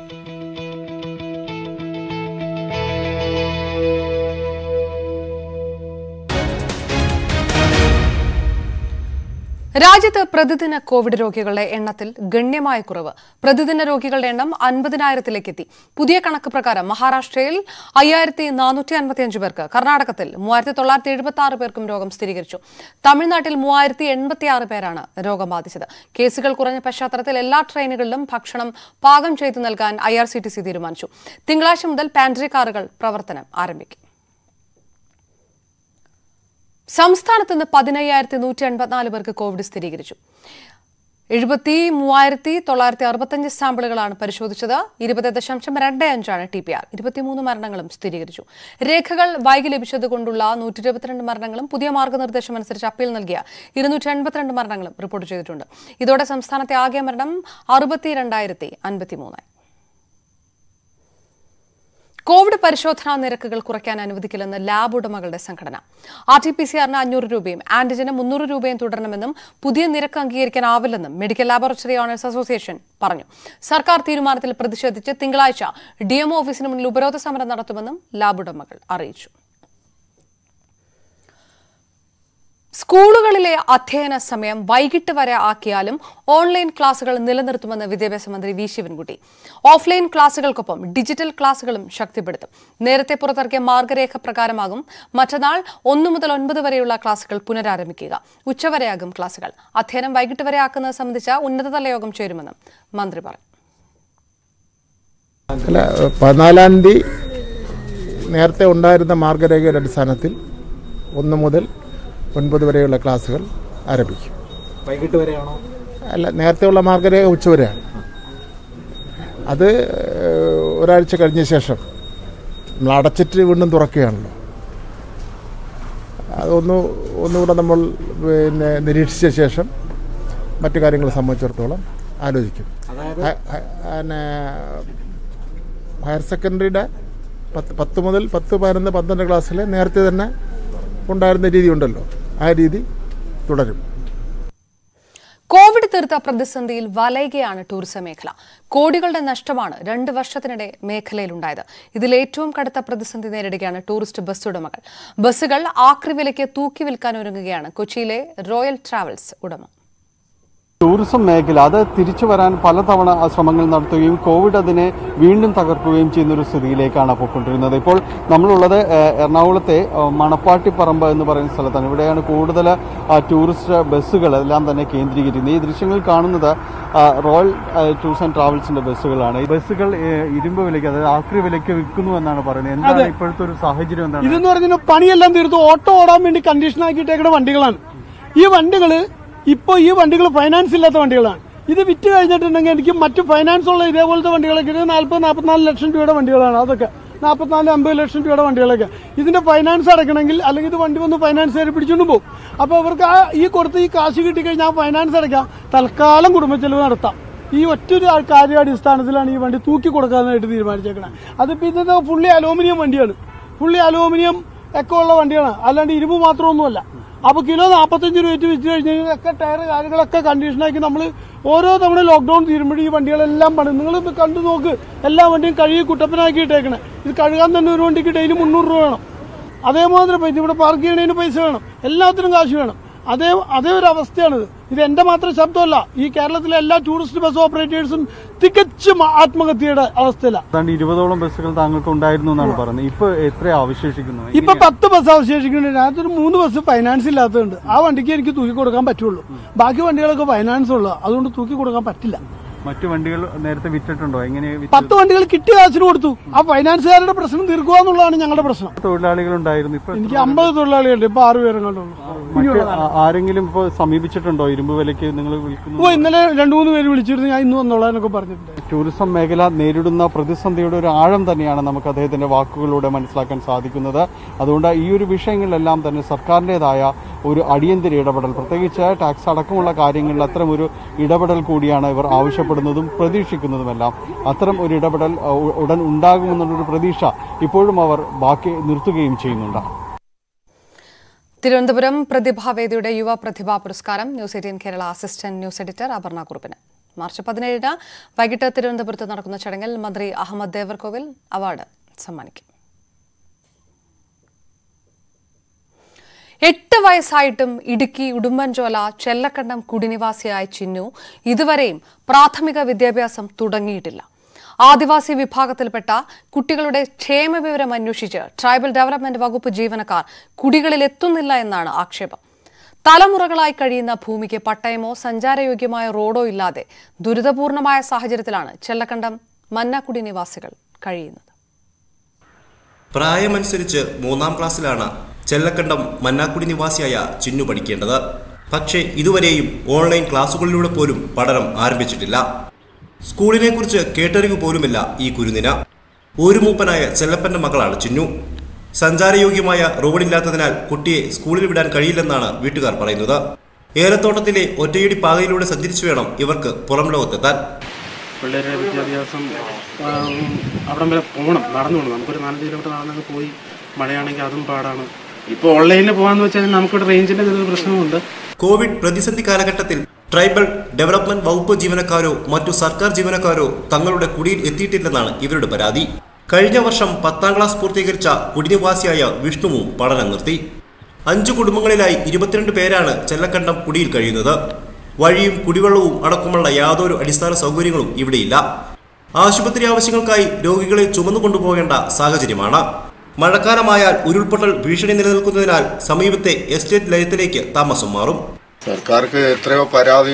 രാജ്യത്ത് പ്രതിദിന കോവിഡ് രോഗികളുടെ എണ്ണത്തിൽ ഗണ്യമായ കുറവ് പ്രതിദിന രോഗികളുടെ എണ്ണം അൻപതിനായിരത്തിലേക്ക് എത്തി പുതിയ കണക്ക് പ്രകാരം മഹാരാഷ്ട്രയിൽ അയ്യായിരത്തി നാനൂറ്റി അൻപത്തിയഞ്ച് പേർക്ക് കർണാടകത്തിൽ മൂവായിരത്തി തൊള്ളായിരത്തി എഴുപത്തി ആറ് പേർക്കും രോഗം സ്ഥിരീകരിച്ചു തമിഴ്നാട്ടിൽ മൂവായിരത്തി എൺപത്തി ആറ് പേരാണ് രോഗം ബാധിച്ചത് കേസുകൾ കുറഞ്ഞ പശ്ചാത്തലത്തിൽ എല്ലാ ട്രെയിനുകളിലും ഭക്ഷണം പാകം ചെയ്തു നൽകാൻ I R C T C തീരുമാനിച്ചു തിങ്കളാഴ്ച മുതൽ പാൻട്രി കാറുകൾ പ്രവർത്തനം ആരംഭിക്കും സംസ്ഥാനത്ത് ഇന്ന് പതിനയ്യായിരത്തി നൂറ്റി എൺപത്തിനാല് പേർക്ക് കോവിഡ് സ്ഥിരീകരിച്ചു എഴുപത്തി മൂവായിരത്തി തൊള്ളായിരത്തി അറുപത്തഞ്ച് സാമ്പിളുകളാണ് പരിശോധിച്ചത് ഇരുപത് ദശാംശം രണ്ട് അഞ്ചാണ് ടി പി ആർ ഇരുപത്തിമൂന്ന് മരണങ്ങളും സ്ഥിരീകരിച്ചു രേഖകൾ വൈകി ലഭിച്ചതുകൊണ്ടുള്ള നൂറ്റി ഇരുപത്തിരണ്ട് മരണങ്ങളും പുതിയ മാർഗ്ഗനിർദ്ദേശം അനുസരിച്ച് അപ്പീൽ നൽകിയ ഇരുന്നൂറ്റി എൺപത്തിരണ്ട് മരണങ്ങളും റിപ്പോർട്ട് ചെയ്തിട്ടുണ്ട് ഇതോടെ സംസ്ഥാനത്തെ ആകെ മരണം അറുപത്തിരണ്ടായിരത്തി അൻപത്തിമൂന്നായി കോവിഡ് പരിശോധനാ നിരക്കുകൾ കുറയ്ക്കാൻ അനുവദിക്കില്ലെന്ന് ലാബ് ഉടമകളുടെ സംഘടന ആർ ടി പി സി ആറിന് അഞ്ഞൂറ് രൂപയും ആന്റിജന് മുന്നൂറ് രൂപയും തുടരണമെന്നും പുതിയ നിരക്ക് അംഗീകരിക്കാനാവില്ലെന്നും മെഡിക്കൽ ലാബോറട്ടറി ഓണേഴ്സ് അസോസിയേഷൻ പറഞ്ഞു സർക്കാർ തീരുമാനത്തിൽ പ്രതിഷേധിച്ച് തിങ്കളാഴ്ച ഡിഎംഒ ഓഫീസിന് മുന്നിൽ ഉപരോധ സമരം നടത്തുമെന്നും ലാബ് ഉടമകൾ അറിയിച്ചു സ്കൂളുകളിലെ അധ്യയന സമയം വൈകിട്ട് വരെ ആക്കിയാലും ഓൺലൈൻ ക്ലാസുകൾ നിലനിർത്തുമെന്ന് വിദ്യാഭ്യാസ മന്ത്രി വി ശിവൻകുട്ടി ഓഫ്ലൈൻ ക്ലാസുകൾക്കൊപ്പം ഡിജിറ്റൽ ക്ലാസുകളും ശക്തിപ്പെടുത്തും നേരത്തെ പുറത്തിറക്കിയ മാർഗരേഖ പ്രകാരമാകും മറ്റന്നാൾ ഒന്നു മുതൽ ഒൻപത് വരെയുള്ള ക്ലാസുകൾ പുനരാരംഭിക്കുക ഉച്ചവരെയാകും ക്ലാസുകൾ അധ്യയനം വൈകിട്ട് വരെ ആക്കുന്നത് സംബന്ധിച്ച ഉന്നതതല യോഗം ചേരുമെന്നും മന്ത്രി പറഞ്ഞു അല്ല പതിനാലാം തീയതി നേരത്തെ ഉണ്ടായിരുന്ന മാർഗരേഖയുടെ അടിസ്ഥാനത്തിൽ ഒന്ന് മുതൽ ഒൻപത് വരെയുള്ള ക്ലാസ്സുകൾ ആരംഭിക്കും വൈകിട്ട് വരെയാണോ അല്ല നേരത്തെയുള്ള മാർഗരേഖ ഉച്ചവരെയാണ് അത് ഏഹ്, ഒരാഴ്ച കഴിഞ്ഞ ശേഷം നമ്മൾ അടച്ചിട്ട് വീണ്ടും തുറക്കുകയാണല്ലോ അതൊന്ന് ഒന്നുകൂടെ നമ്മൾ പിന്നെ നിരീക്ഷിച്ച ശേഷം മറ്റു കാര്യങ്ങളെ സംബന്ധിച്ചിടത്തോളം ആലോചിക്കും അതായത് ഹ- ഹ- പിന്നെ ഹയർ സെക്കൻഡറിയുടെ പത്ത് പത്ത് മുതൽ പത്ത് പതിനൊന്ന് പന്ത്രണ്ട് ക്ലാസ്സിൽ നേരത്തെ തന്നെ ഉണ്ടായിരുന്ന രീതി ഉണ്ടല്ലോ ആ രീതി തുടരും കോവിഡ് തീർത്ത പ്രതിസന്ധിയിൽ വലയുകയാണ് ടൂറിസം മേഖല കോടികളുടെ നഷ്ടമാണ് രണ്ട് വർഷത്തിനിടെ മേഖലയിലുണ്ടായത് ഇതിൽ ഏറ്റവും കടുത്ത പ്രതിസന്ധി നേരിടുകയാണ് ടൂറിസ്റ്റ് ബസ് ഉടമകൾ ബസ്സുകൾ ആക്രി വിലയ്ക്ക് തൂക്കി വിൽക്കാൻ ഒരുങ്ങുകയാണ് കൊച്ചിയിലെ റോയൽ ട്രാവൽസ് ഉടമ ടൂറിസം മേഖല അത് തിരിച്ചു വരാൻ പലതവണ ശ്രമങ്ങൾ നടത്തുകയും കോവിഡ് അതിനെ വീണ്ടും തകർക്കുകയും ചെയ്യുന്ന ഒരു സ്ഥിതിയിലേക്കാണ് പോയിക്കൊണ്ടിരുന്നത് ഇപ്പോൾ നമ്മളുള്ളത് ഏഹ്, എറണാകുളത്തെ ഏഹ്, മണപ്പാട്ടിപ്പറമ്പ് എന്ന് പറയുന്ന സ്ഥലത്താണ് ഇവിടെയാണ് കൂടുതൽ ആ, ടൂറിസ്റ്റ് ബസ്സുകൾ എല്ലാം തന്നെ കേന്ദ്രീകരിക്കുന്നത് ഈ ദൃശ്യങ്ങൾ കാണുന്നത് ആ, റോയൽ ആ, ടൂർസ് ആൻഡ് ട്രാവൽസിന്റെ ബസ്സുകളാണ് ഈ ബസ്സുകൾ ഏഹ്, ഇരുമ്പ് വിലയ്ക്ക് അതായത് ആക്രി വിലയ്ക്ക് വിൽക്കുന്നു എന്നാണ് പറയുന്നത് എന്താണ് അതെ. ഇപ്പോഴത്തെ ഒരു സാഹചര്യം എന്താണ് ഇതെന്ന് പറഞ്ഞാൽ പണിയെല്ലാം തീർത്ത് ഓട്ടോ ഓടാൻ വേണ്ടി കണ്ടീഷൻ ആക്കിയിട്ടേക്കുന്ന വണ്ടികളാണ് ഈ വണ്ടികൾ ഇപ്പോൾ ഈ വണ്ടികൾ ഫൈനാൻസ് ഇല്ലാത്ത വണ്ടികളാണ് ഇത് വിറ്റ് കഴിഞ്ഞിട്ടുണ്ടെങ്കിൽ എനിക്ക് മറ്റ് ഫൈനാൻസ് ഉള്ള ഇതേപോലത്തെ വണ്ടികളൊക്കെ ഇത് നാൽപ്പത് നാൽപ്പത്തിനാല് ലക്ഷം രൂപയുടെ വണ്ടികളാണ് അതൊക്കെ നാൽപ്പത്തിനാല് അമ്പത് ലക്ഷം രൂപയുടെ വണ്ടികളൊക്കെ ഇതിന്റെ ഫൈനാൻസ് അടയ്ക്കണമെങ്കിൽ അല്ലെങ്കിൽ ഇത് വണ്ടി വന്ന് ഫൈനാൻസുകാർ പിടിച്ചുകൊണ്ട് പോകും അപ്പോൾ അവർക്ക് ആ ഈ കൊടുത്ത് ഈ കാശ് കിട്ടിക്കഴിഞ്ഞാൽ ആ ഫൈനാൻസ് അടയ്ക്കാം തൽക്കാലം കുടുംബച്ചെലവ് നടത്താം ഈ ഒറ്റൊരു ആ കാര്യാടിസ്ഥാനത്തിലാണ് ഈ വണ്ടി തൂക്കി കൊടുക്കാനായിട്ട് തീരുമാനിച്ചേക്കണത് അതിപ്പോൾ ഇത് ഫുള്ളി അലൂമിനിയം വണ്ടിയാണ് ഫുള്ളി അലൂമിനിയം ഒക്കെ ഉള്ള വണ്ടിയാണ് അല്ലാണ്ട് ഇരുമ്പ് മാത്രമൊന്നുമല്ല അപ്പോൾ കിലോ നാൽപ്പത്തഞ്ച് രൂപ വെച്ച് വിറ്റ് കഴിഞ്ഞ് കഴിഞ്ഞാൽ ഒക്കെ ടയർ കാര്യങ്ങളൊക്കെ കണ്ടീഷനാക്കി നമ്മൾ ഓരോ തവണ ലോക്ക്ഡൌൺ തീരുമ്പോഴും ഈ വണ്ടികളെല്ലാം പണി നിങ്ങൾ കണ്ടു നോക്ക് എല്ലാ വണ്ടിയും കഴുകി കുട്ടപ്പനാക്കി ഇട്ടേക്കണേ ഇത് കഴുകാൻ തന്നെ ഒരു വണ്ടിക്ക് ഡെയിലി മുന്നൂറ് രൂപ വേണം അതേമാതിരി പൈസ ഇവിടെ പാർക്ക് ചെയ്യണതിന് പൈസ വേണം എല്ലാത്തിനും കാശ് വേണം അതേ അതേ ഒരു അവസ്ഥയാണിത് ഇത് എന്റെ മാത്രം ശബ്ദമല്ല ഈ കേരളത്തിലെ എല്ലാ ടൂറിസ്റ്റ് ബസ് ഓപ്പറേറ്റേഴ്സും തികച്ചും ആത്മഹത്യയുടെ അവസ്ഥയിലാണ് ഏതാണ്ട് ഇരുപതോളം ബസ്സുകൾ താങ്കൾക്ക് ഉണ്ടായിരുന്നു എന്നാണ് പറയുന്നത് ഇപ്പൊ എത്ര അവശേഷിക്കുന്നു ഇപ്പൊ പത്ത് ബസ് അവശേഷിക്കുന്നുണ്ട് അതിനകത്തൊരു മൂന്ന് ബസ് ഫൈനാൻസ് ഇല്ലാത്തതുണ്ട് ആ വണ്ടിക്ക് എനിക്ക് തൂക്കി കൊടുക്കാൻ പറ്റുള്ളൂ ബാക്കി വണ്ടികളൊക്കെ ഫൈനാൻസ് ഉള്ളു അതുകൊണ്ട് തൂക്കി കൊടുക്കാൻ പറ്റില്ല മറ്റു വണ്ടികൾ നേരത്തെ വിറ്റിട്ടുണ്ടോ എങ്ങനെ വിറ്റ്? പത്ത് വണ്ടികൾ കിട്ടിയ കാശിന് കൊടുത്തു ആ ഫൈനാൻസുകാരുടെ പ്രശ്നം തീർക്കുക എന്നുള്ളതാണ് ഞങ്ങളുടെ പ്രശ്നം തൊഴിലാളികൾ ഉണ്ടായിരുന്നു ഇപ്പൊ എനിക്ക് അമ്പത് തൊഴിലാളികളുണ്ട് ഇപ്പൊ ആറ് പേരും കണ്ടുള്ളൂ മറ്റ് ആ- ആരെങ്കിലും ഇപ്പൊ സമീപിച്ചിട്ടുണ്ടോ ഇരുമ്പ് വിലയ്ക്ക് നിങ്ങൾ വിൽക്കുന്നു ഓ ഇന്നലെ രണ്ടു മൂന്ന് പേര് വിളിച്ചിരുന്നു ഞാൻ ഇന്ന് വന്നോളാനൊക്കെ പറഞ്ഞിട്ടുണ്ട് ടൂറിസം മേഖല നേരിടുന്ന പ്രതിസന്ധിയുടെ ഒരു ആഴം തന്നെയാണ് നമുക്ക് അദ്ദേഹത്തിന്റെ വാക്കുകളിലൂടെ മനസ്സിലാക്കാൻ സാധിക്കുന്നത് അതുകൊണ്ട് ഈ ഒരു വിഷയങ്ങളിലെല്ലാം തന്നെ സർക്കാരിൻ്റെതായ ഒരു അടിയന്തര ഇടപെടൽ പ്രത്യേകിച്ച് ടാക്സ് അടക്കമുള്ള കാര്യങ്ങളിൽ അത്തരം ഒരു ഇടപെടൽ കൂടിയാണ് ഇവർ ആവശ്യപ്പെടുന്നതും പ്രതീക്ഷിക്കുന്നതുമെല്ലാം അത്തരം ഒരു ഇടപെടൽ അഹ്, ഉ- ഉടൻ ഉണ്ടാകുമെന്നുള്ളൊരു പ്രതീക്ഷ ഇപ്പോഴും അവർ ബാക്കി നിർത്തുകയും ചെയ്യുന്നുണ്ട് തിരുവനന്തപുരം പ്രതിഭാവേദിയുടെ യുവ പ്രതിഭാ പുരസ്കാരം News eighteen Kerala assistant news editor Aparna കുറുപ്പിന് മാർച്ച് പതിനേഴിന് വൈകിട്ട് തിരുവനന്തപുരത്ത് നടക്കുന്ന ചടങ്ങിൽ മന്ത്രി അഹമ്മദ് ദേവർകോവിൽ അവാർഡ് സമ്മാനിക്കും എട്ട് വയസ്സായിട്ടും ഇടുക്കി ഉടുമ്പൻചോല ചെല്ലക്കണ്ടം കുടിനിവാസിയായ ചിന്നു ഇതുവരെയും പ്രാഥമിക വിദ്യാഭ്യാസം തുടങ്ങിയിട്ടില്ല ആദിവാസി വിഭാഗത്തിൽപ്പെട്ട കുട്ടികളുടെ ക്ഷേമവിവരം അന്വേഷിച്ച് ട്രൈബൽ ഡെവലപ്മെന്റ് വകുപ്പ് ജീവനക്കാർ കുടികളിൽ എത്തുന്നില്ല എന്നാണ് ആക്ഷേപം തലമുറകളായി കഴിയുന്ന ഭൂമിക്ക് പട്ടയമോ സഞ്ചാരയോഗ്യമായ റോഡോ ഇല്ലാതെ ദുരിതപൂർണമായ സാഹചര്യത്തിലാണ് ചെല്ലക്കണ്ടം മന്നാക്കുടി നിവാസികൾ കഴിയുന്നത് പ്രായമനുസരിച്ച് മൂന്നാം ക്ലാസ്സിലാണ് ചെല്ലക്കണ്ടം മന്നാക്കുടി നിവാസിയായ ചിന്നു പഠിക്കേണ്ടത് പക്ഷേ ഇതുവരെയും ഓൺലൈൻ ക്ലാസുകളിലൂടെ പോലും പഠനം ആരംഭിച്ചിട്ടില്ല സ്കൂളിനെക്കുറിച്ച് കേട്ടറിവ് പോലുമില്ല ഈ കുരുന്നിന് ഒരു മൂപ്പനായ ചെല്ലപ്പന്റെ മകളാണ് ചിന്നു സഞ്ചാരയോഗ്യമായ റോഡില്ലാത്തതിനാൽ കുട്ടിയെ സ്കൂളിൽ വിടാൻ കഴിയില്ലെന്നാണ് വീട്ടുകാർ പറയുന്നത് ഏലത്തോട്ടത്തിലെ ഒറ്റയടി പാതയിലൂടെ സഞ്ചരിച്ചു വേണം ഇവർക്ക് പുറം ലോകത്തെത്താൻ പിള്ളേരുടെ വിദ്യാഭ്യാസം ആ, അവിടം വരെ പോകണം നടന്നു പോകണം നമുക്കൊരു നാലഞ്ച് കിലോമീറ്റർ നടന്നൊക്കെ പോയി മഴയാണെങ്കിൽ അതും പാടാണ് ഇപ്പോൾ ഓൺലൈനിൽ പോകാന്ന് വെച്ചാൽ നമുക്കിവിടെ റേഞ്ചിന്റെ ഒരു പ്രശ്നമുണ്ട് കോവിഡ് പ്രതിസന്ധി കാലഘട്ടത്തിൽ ട്രൈബൽ ഡെവലപ്മെന്റ് വകുപ്പ് ജീവനക്കാരോ മറ്റു സർക്കാർ ജീവനക്കാരോ തങ്ങളുടെ കുടിയിൽ എത്തിയിട്ടില്ലെന്നാണ് ഇവരുടെ പരാതി കഴിഞ്ഞ വർഷം പത്താം ക്ലാസ് പൂർത്തീകരിച്ച കുടിനിവാസിയായ വിഷ്ണുവും പഠനം നിർത്തി അഞ്ചു കുടുംബങ്ങളിലായി ഇരുപത്തിരണ്ട് പേരാണ് ചെല്ലക്കണ്ടം കുടിയിൽ കഴിയുന്നത് വഴിയും കുടിവെള്ളവും അടക്കമുള്ള യാതൊരു അടിസ്ഥാന സൗകര്യങ്ങളും ഇവിടെയില്ല ആശുപത്രി ആവശ്യങ്ങൾക്കായി രോഗികളെ ചുമന്നു കൊണ്ടുപോകേണ്ട സാഹചര്യമാണ് മഴക്കാലമായാൽ ഉരുൾപൊട്ടൽ ഭീഷണി നിലനിൽക്കുന്നതിനാൽ സമീപത്തെ എസ്റ്റേറ്റ് ലയത്തിലേക്ക് താമസം മാറും സർക്കാർക്ക് എത്രയോ പരാതി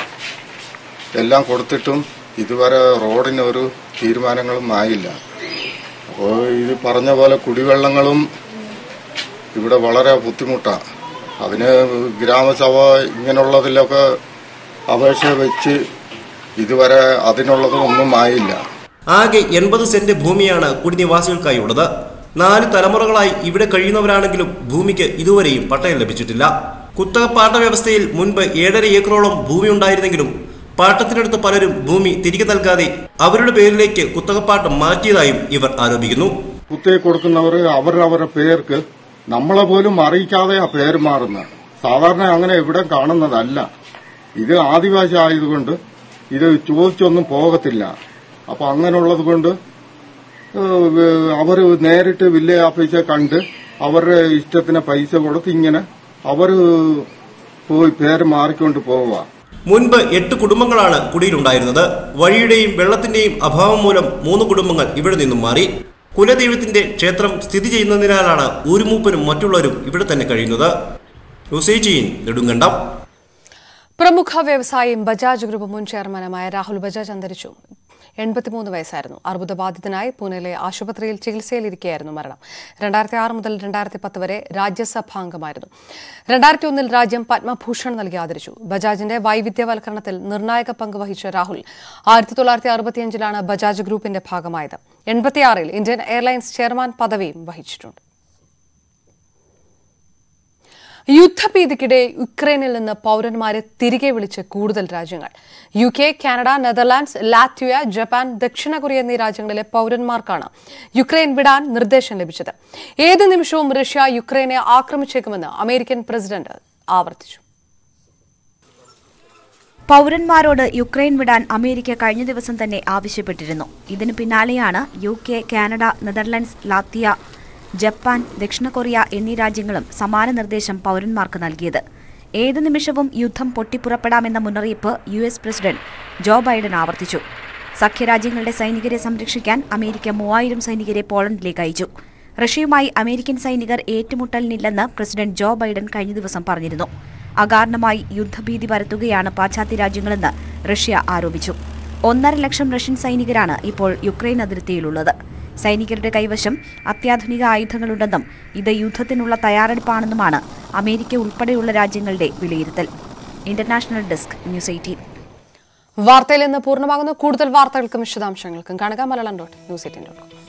എല്ലാം കൊടുത്തിട്ടും ഇതുവരെ റോഡിന് ഒരു തീരുമാനങ്ങളും ആയില്ല അപ്പോൾ ഇത് പറഞ്ഞ പോലെ കുടിവെള്ളങ്ങളും ഇവിടെ വളരെ ബുദ്ധിമുട്ടാണ് അതിന് ഗ്രാമസഭ ഇങ്ങനെയുള്ളതിലൊക്കെ അപേക്ഷ വെച്ച് ഇതുവരെ അതിനുള്ളത് ഒന്നും ആയില്ല ആകെ എൺപത് സെന്റ് ഭൂമിയാണ് കുടിനിവാസികൾക്കായി ഉള്ളത് നാല് തലമുറകളായി ഇവിടെ കഴിയുന്നവരാണെങ്കിലും ഭൂമിക്ക് ഇതുവരെയും പട്ടയം ലഭിച്ചിട്ടില്ല കുത്തക പാട്ട വ്യവസ്ഥയിൽ മുൻപ് ഏഴര ഏക്കറോളം ഭൂമി ഉണ്ടായിരുന്നെങ്കിലും പാട്ടത്തിനെടുത്ത പലരും ഭൂമി തിരികെ നൽകാതെ അവരുടെ പേരിലേക്ക് കുത്തകപ്പാട്ടം മാറ്റിയതായും ഇവർ ആരോപിക്കുന്നു കുത്തകെ കൊടുക്കുന്നവർ അവരവരുടെ പേർക്ക് നമ്മളെ പോലും അറിയിക്കാതെ ആ പേര് മാറുന്നത് സാധാരണ അങ്ങനെ ഇവിടെ കാണുന്നതല്ല ഇത് ആദിവാസി ആയതുകൊണ്ട് ഇത് ചോദിച്ചൊന്നും പോകത്തില്ല അപ്പൊ അങ്ങനെയുള്ളത് കൊണ്ട് അവർ നേരിട്ട് വില്ലേജ് ഓഫീസറെ കണ്ട് അവരുടെ ഇഷ്ടത്തിന് പൈസ കൊടുത്ത് ഇങ്ങനെ അവർ പോയി പേര് മാറിക്കൊണ്ട് പോവുക മുൻപ് എട്ട് കുടുംബങ്ങളാണ് കുടിയിലുണ്ടായിരുന്നത് വഴിയുടെയും വെള്ളത്തിന്റെയും അഭാവം മൂലം മൂന്ന് കുടുംബങ്ങൾ ഇവിടെ നിന്നും മാറി കുലദൈവത്തിന്റെ ക്ഷേത്രം സ്ഥിതി ചെയ്യുന്നതിനാലാണ് ഊരുമൂപ്പനും മറ്റുള്ളവരും ഇവിടെ തന്നെ കഴിയുന്നത് ന്യൂസ് എയ്റ്റീൻ നെടുങ്കണ്ടം പ്രമുഖ വ്യവസായിയും ബജാജ് ഗ്രൂപ്പ് മുൻ ചെയർമാനുമായ രാഹുൽ ബജാജ് അന്തരിച്ചു എൺപത്തിമൂന്ന് വയസ്സായിരുന്നു അർബുദബാധിതനായി പൂനെയിലെ ആശുപത്രിയിൽ ചികിത്സയിലിരിക്കെയായിരുന്നു മരണം രണ്ടായിരത്തി ആറ് മുതൽ രണ്ടായിരത്തി പത്ത് വരെ രാജ്യസഭാംഗമായിരുന്നു രണ്ടായിരത്തി ഒന്നിൽ രാജ്യം പത്മഭൂഷൺ നൽകി ആദരിച്ചു ബജാജിന്റെ വൈവിധ്യവൽക്കരണത്തിൽ നിർണായക പങ്ക് വഹിച്ച രാഹുൽ ആയിരത്തി തൊള്ളായിരത്തി അറുപത്തിയഞ്ചിലാണ് ബജാജ് ഗ്രൂപ്പിന്റെ ഭാഗമായത് എൺപത്തിയാറിൽ ഇന്ത്യൻ എയർലൈൻസ് ചെയർമാൻ പദവിയും വഹിച്ചിട്ടുണ്ട് യുദ്ധഭീതിക്കിടെ യുക്രൈനിൽ നിന്ന് പൗരന്മാരെ തിരികെ വിളിച്ച് കൂടുതൽ രാജ്യങ്ങൾ U K Canada Netherlands Latvia Japan ദക്ഷിണ കൊറിയ എന്നീ രാജ്യങ്ങളിലെ പൗരന്മാർക്കാണ് യുക്രൈൻ വിടാൻ നിർദ്ദേശം ലഭിച്ചത് ഏത് നിമിഷവും റഷ്യ യുക്രൈനെ ആക്രമിച്ചേക്കുമെന്ന് അമേരിക്കൻ പ്രസിഡന്റ് ആവർത്തിച്ചു പൗരന്മാരോട് യുക്രൈൻ വിടാൻ അമേരിക്ക കഴിഞ്ഞ ദിവസം തന്നെ ആവശ്യപ്പെട്ടിരുന്നു ഇതിനു പിന്നാലെയാണ് U K Canada Netherlands Latvia Japan ദക്ഷിണ കൊറിയ എന്നീ രാജ്യങ്ങളും സമാന നിർദ്ദേശം പൌരന്മാർക്ക് നൽകിയത് ഏത് നിമിഷവും യുദ്ധം പൊട്ടിപ്പുറപ്പെടാമെന്ന മുന്നറിയിപ്പ് U S president Joe Biden ആവർത്തിച്ചു സഖ്യരാജ്യങ്ങളുടെ സൈനികരെ സംരക്ഷിക്കാൻ അമേരിക്ക മൂവായിരം സൈനികരെ പോളണ്ടിലേക്ക് അയച്ചു റഷ്യയുമായി അമേരിക്കൻ സൈനികർ ഏറ്റുമുട്ടലിനില്ലെന്ന് പ്രസിഡന്റ് ജോ ബൈഡൻ കഴിഞ്ഞ ദിവസം പറഞ്ഞിരുന്നു അകാരണമായി യുദ്ധഭീതി പരത്തുകയാണ് പാശ്ചാത്യ രാജ്യങ്ങളെന്ന് റഷ്യ ആരോപിച്ചു ഒന്നര ലക്ഷം റഷ്യൻ സൈനികരാണ് ഇപ്പോൾ യുക്രൈൻ അതിർത്തിയിലുള്ളത് സൈനികരുടെ കൈവശം അത്യാധുനിക ആയുധങ്ങളുണ്ടെന്നും ഇത് യുദ്ധത്തിനുള്ള തയ്യാറെടുപ്പാണെന്നുമാണ് അമേരിക്ക ഉൾപ്പെടെയുള്ള രാജ്യങ്ങളുടെ വിലയിരുത്തൽ ഇന്റർനാഷണൽ ഡെസ്ക് ന്യൂസ് എയ്റ്റീൻ വാർത്തയിൽ ഇന്ന് പൂർണ്ണമാകുന്നു കൂടുതൽ വാർത്തകൾക്കും വിശദാംശങ്ങൾക്കും കാണുക Malayalam dot News eighteen dot com